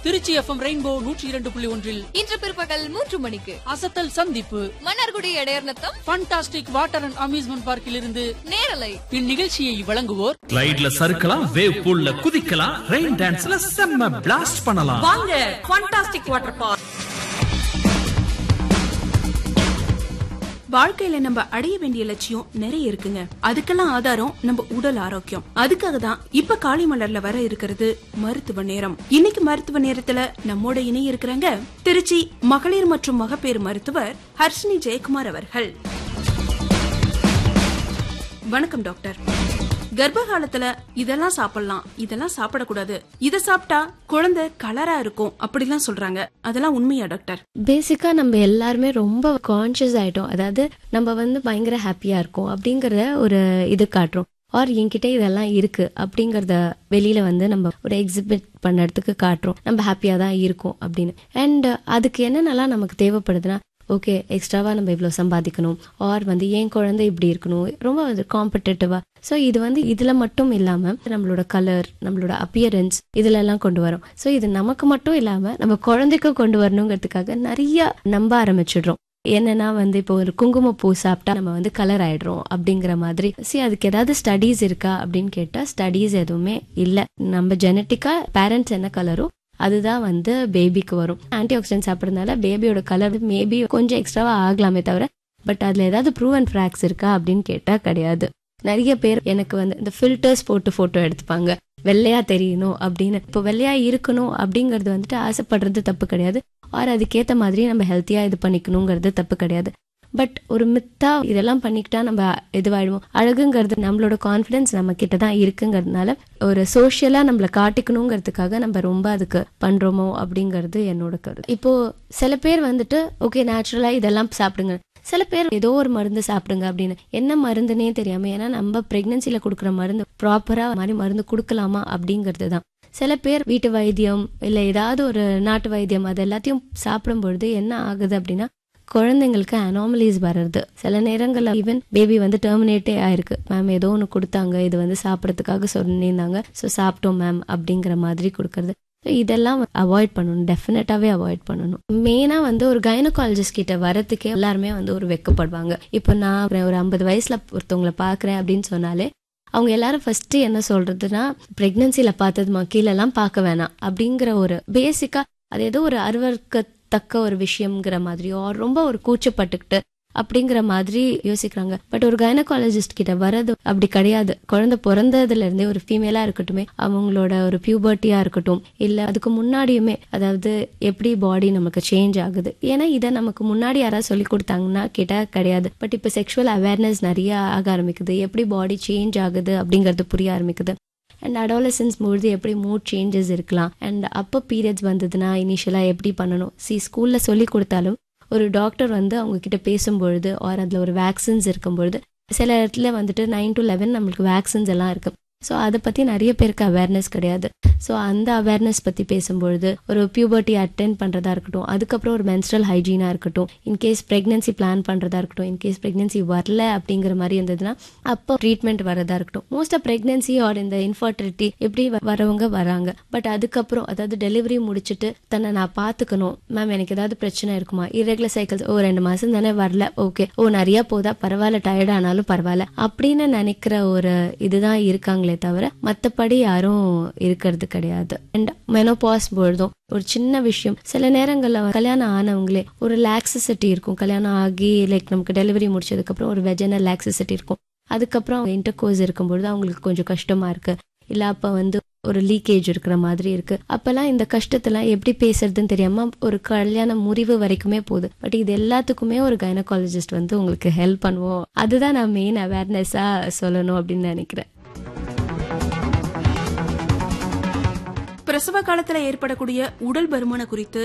Trichy FM rainbow நூற்றி இரண்டு புள்ளி ஒன்றில் இன்று பிற்பகல் மூன்று மணிக்கு அசத்தல் சந்திப்பு Mannargudi Idaiyarnatham fantastic water and amusement பார்க்கில் இருந்து நேரலை இந்நிகழ்ச்சியை வழங்குவோர் ஸ்லைட்ல சறுக்கலாம் வேவ் பூல்ல குதிக்கலாம் ரெயின் டான்ஸ்ல செம்ம பிளாஸ்ட் பண்ணலாம் வாங்க ஃபண்டாஸ்டிக் வாட்டர் பார்க் வாழ்க்கையில நம்ம அடைய வேண்டிய லட்சியம் நிறைய இருக்குங்க அதுக்கெல்லாம் ஆதாரம் நம்ம உடல் ஆரோக்கியம் அதுக்காக தான் இப்ப காளிமலர்ல வர இருக்கிறது மருத்துவ நேரம் இன்னைக்கு மருத்துவ நேரத்துல நம்மோட இணைய இருக்கிறாங்க திருச்சி மகளிர் மற்றும் மகப்பேறு மருத்துவர் ஹர்ஷினி ஜெயக்குமார் அவர்கள் வணக்கம் டாக்டர் கர்ப்ப காலத்துல இதெல்லாம் சாப்பிடலாம் இதெல்லாம் சாப்பிடக்கூடாது இத சாப்பிட்டா குழந்தை கலரா இருக்கும் அப்படிலாம் சொல்றாங்க அதெல்லாம் உண்மையா டாக்டர் பேசிக்கா நம்ம எல்லாருமே ரொம்ப கான்ஷியஸ் ஆயிட்டோம் அதாவது நம்ம வந்து பயங்கர ஹாப்பியா இருக்கோம் அப்படிங்கறத ஒரு இது காட்டுறோம் ஆர் என்கிட்ட இதெல்லாம் இருக்கு அப்படிங்கறத வெளியில வந்து நம்ம ஒரு எக்ஸிபிட் பண்ணறதுக்கு காட்டுறோம் நம்ம ஹாப்பியா தான் இருக்கோம் அப்படின்னு அண்ட் அதுக்கு என்னென்னலாம் நமக்கு தேவைப்படுதுன்னா ஓகே எக்ஸ்ட்ராவா நம்ம இவ்வளோ சம்பாதிக்கணும் ஆர் வந்து என் குழந்தை இப்படி இருக்கணும் ரொம்ப வந்து காம்படேட்டிவா ஸோ இது வந்து இதுல மட்டும் இல்லாம நம்மளோட கலர் நம்மளோட அப்பியரன்ஸ் இதுல எல்லாம் கொண்டு வரோம் ஸோ இது நமக்கு மட்டும் இல்லாம நம்ம குழந்தைக்கும் கொண்டு வரணுங்கிறதுக்காக நிறைய நம்ப ஆரம்பிச்சிடுறோம் என்னன்னா வந்து இப்போ ஒரு குங்குமப்பூ சாப்பிட்டா நம்ம வந்து கலர் ஆயிடுறோம் அப்படிங்கிற மாதிரி சரி அதுக்கு ஏதாவது ஸ்டடீஸ் இருக்கா அப்படின்னு கேட்டா ஸ்டடீஸ் எதுவுமே இல்லை நம்ம ஜெனட்டிக்கா பேரண்ட்ஸ் என்ன கலரோ அதுதான் வந்து பேபிக்கு வரும் ஆன்டி ஆக்சிடென்ட் சாப்பிட்றதுனால பேபியோட கலர் மேபி கொஞ்சம் எக்ஸ்ட்ராவா ஆகலாமே தவிர பட் அதுல ஏதாவது ப்ரூவ் அண்ட் ஃப்ராக்ஸ் இருக்கா அப்படின்னு கேட்டா கிடையாது நிறைய பேர் எனக்கு வந்து இந்த ஃபில்டர்ஸ் போட்டு போட்டோ எடுத்துப்பாங்க வெள்ளையா தெரியணும் அப்படின்னு இப்போ வெள்ளையா இருக்கணும் அப்படிங்கறது வந்துட்டு ஆசைப்படுறது தப்பு கிடையாது ஆர் அதுக்கேத்த மாதிரி நம்ம ஹெல்த்தியா இது பண்ணிக்கணுங்கிறது தப்பு கிடையாது பட் ஒரு மித்தா இதெல்லாம் பண்ணிக்கிட்டா நம்ம இதுவாயிடுவோம் அழகுங்கிறது நம்மளோட கான்ஃபிடன்ஸ் நம்ம கிட்ட தான் இருக்குங்கிறதுனால ஒரு சோஷியலா நம்மள காட்டிக்கணுங்கிறதுக்காக நம்ம ரொம்ப அதுக்கு பண்றோமோ அப்படிங்கிறது என்னோட கருத்து இப்போ சில பேர் வந்துட்டு ஓகே நேச்சுரலா இதெல்லாம் சாப்பிடுங்க சில பேர் ஏதோ ஒரு மருந்து சாப்பிடுங்க அப்படின்னு என்ன மருந்துனே தெரியாம ஏன்னா நம்ம பிரெக்னன்சில கொடுக்குற மருந்து ப்ராப்பரா மாதிரி மருந்து கொடுக்கலாமா அப்படிங்கிறது தான் சில பேர் வீட்டு வைத்தியம் இல்ல ஏதாவது ஒரு நாட்டு வைத்தியம் அது எல்லாத்தையும் சாப்பிடும் பொழுது என்ன ஆகுது அப்படின்னா குழந்தைங்களுக்கு அனாமலிஸ் வர்றது சில நேரங்கள்ல ஈவன் பேபி வந்து டெர்மினேட்டே ஆயிருக்கு மேம் ஏதோ ஒன்று கொடுத்தாங்க இது வந்து சாப்பிட்றதுக்காக சொல்லியிருந்தாங்க ஸோ சாப்பிட்டோம் மேம் அப்படிங்கிற மாதிரி கொடுக்கறது So இதெல்லாம் அவாய்ட் பண்ணணும் டெஃபினட்டாவே அவாய்ட் பண்ணணும் மெயினா வந்து ஒரு கைனகாலஜிஸ்ட் கிட்ட வரதுக்கே எல்லாருமே வந்து ஒரு வெக்கப்படுவாங்க இப்போ நான் ஒரு ஐம்பது வயசுல ஒருத்தவங்களை பாக்குறேன் அப்படின்னு சொன்னாலே அவங்க எல்லாரும் ஃபர்ஸ்ட் என்ன சொல்றதுன்னா பிரெக்னன்சில பார்த்ததுமா கீழெல்லாம் பார்க்க வேணாம் அப்படிங்கிற ஒரு பேசிக்கா அது ஏதோ ஒரு அருவருக்கத்தக்க ஒரு விஷயம்ங்கிற மாதிரியோ or ரொம்ப ஒரு கூச்சப்பட்டுக்கிட்டு அப்படிங்கிற மாதிரி யோசிக்கிறாங்க பட் ஒரு கைனகாலஜிஸ்ட் கிட்ட வர்றது அப்படி கிடையாது குழந்தை பிறந்ததுல இருந்தே ஒரு ஃபீமேலா இருக்கட்டுமே அவங்களோட ஒரு பியூபர்ட்டியா இருக்கட்டும் இல்ல அதுக்கு முன்னாடியுமே அதாவது எப்படி பாடி நமக்கு சேஞ்ச் ஆகுது ஏன்னா இதை நமக்கு முன்னாடி யாராவது சொல்லி கொடுத்தாங்கன்னா கேட்டா கிடையாது பட் இப்போ செக்ஷுவல் அவேர்னஸ் நிறைய ஆக ஆரம்பிக்குது எப்படி பாடி சேஞ்ச் ஆகுது அப்படிங்கிறது புரிய ஆரம்பிக்குது அண்ட் அடாலசன்ஸ் பொழுது எப்படி மூட் சேஞ்சஸ் இருக்கலாம் அண்ட் அப்போ பீரியட்ஸ் வந்ததுன்னா இனிஷியலாக எப்படி பண்ணணும் சி ஸ்கூலில் சொல்லி கொடுத்தாலும் ஒரு டாக்டர் வந்து அவங்க கிட்ட பேசும்பொழுது ஆர் அதில் ஒரு வேக்சின்ஸ் இருக்கும் பொழுது சில இடத்துல வந்துட்டு நைன் டு லெவன் நம்மளுக்கு வேக்சின்ஸ் எல்லாம் இருக்கு ஸோ அதை பற்றி நிறைய பேருக்கு அவேர்னஸ் கிடையாது ஸோ அந்த அவேர்னஸ் பற்றி பேசும்பொழுது ஒரு பியூபர்ட்டி அட்டென்ட் பண்ணுறதா இருக்கட்டும் அதுக்கப்புறம் ஒரு மென்ஸ்ட்ரல் ஹைஜீனாக இருக்கட்டும் இன்கேஸ் ப்ரெக்னன்சி பிளான் பண்ணுறதா இருக்கட்டும் இன்கேஸ் ப்ரெக்னன்சி வரல அப்படிங்கிற மாதிரி இருந்ததுன்னா அப்போ ட்ரீட்மெண்ட் வரதா இருக்கட்டும் மோஸ்ட் ஆஃப் ப்ரெக்னன்சி ஆர் இந்த இன்ஃபர்டிலிட்டி எப்படி வ- வரவங்க வராங்க பட் அதுக்கப்புறம் அதாவது டெலிவரி முடிச்சுட்டு தன்னை நான் பார்த்துக்கணும் மேம் எனக்கு ஏதாவது பிரச்சனை இருக்குமா இரெகுலர் சைக்கிள்ஸ் ஓ ரெண்டு மாசம் தானே வரல ஓகே ஓ நிறைய போதா பரவாயில்ல டயர்ட் ஆனாலும் பரவாயில்ல அப்படின்னு நினைக்கிற ஒரு இதுதான் இருக்காங்களே தவிர மத்தபடி யாரும் இருக்கிறது கிடையாது அண்ட் மெனோபாஸ் பொழுதும் ஒரு சின்ன விஷயம் சில நேரங்கள்ல வந்து கல்யாணம் ஆனவங்களே ஒரு லாக்ஸிசிட்டி இருக்கும் கல்யாணம் ஆகி லைக் நமக்கு டெலிவரி முடிச்சதுக்கு அப்புறம் ஒரு வெஜனல் லாக்ஸிசிட்டி இருக்கும் அதுக்கப்புறம் இன்டர் கோர்ஸ் இருக்கும்பொழுது அவங்களுக்கு கொஞ்சம் கஷ்டமா இருக்கு இல்ல அப்ப வந்து ஒரு லீக்கேஜ் இருக்கிற மாதிரி இருக்கு அப்பெல்லாம் இந்த கஷ்டத்தெல்லாம் எப்படி பேசுறதுன்னு தெரியாம ஒரு கல்யாண முறிவு வரைக்குமே போகுது பட் இது எல்லாத்துக்குமே ஒரு கைனகாலஜிஸ்ட் வந்து உங்களுக்கு ஹெல்ப் பண்ணுவோம் அதுதான் நான் மெயின் அவேர்னஸா சொல்லணும் அப்படின்னு நினைக்கிறேன் பிரசவ காலத்துல ஏற்படக்கூடிய உடல் பருமனை குறித்து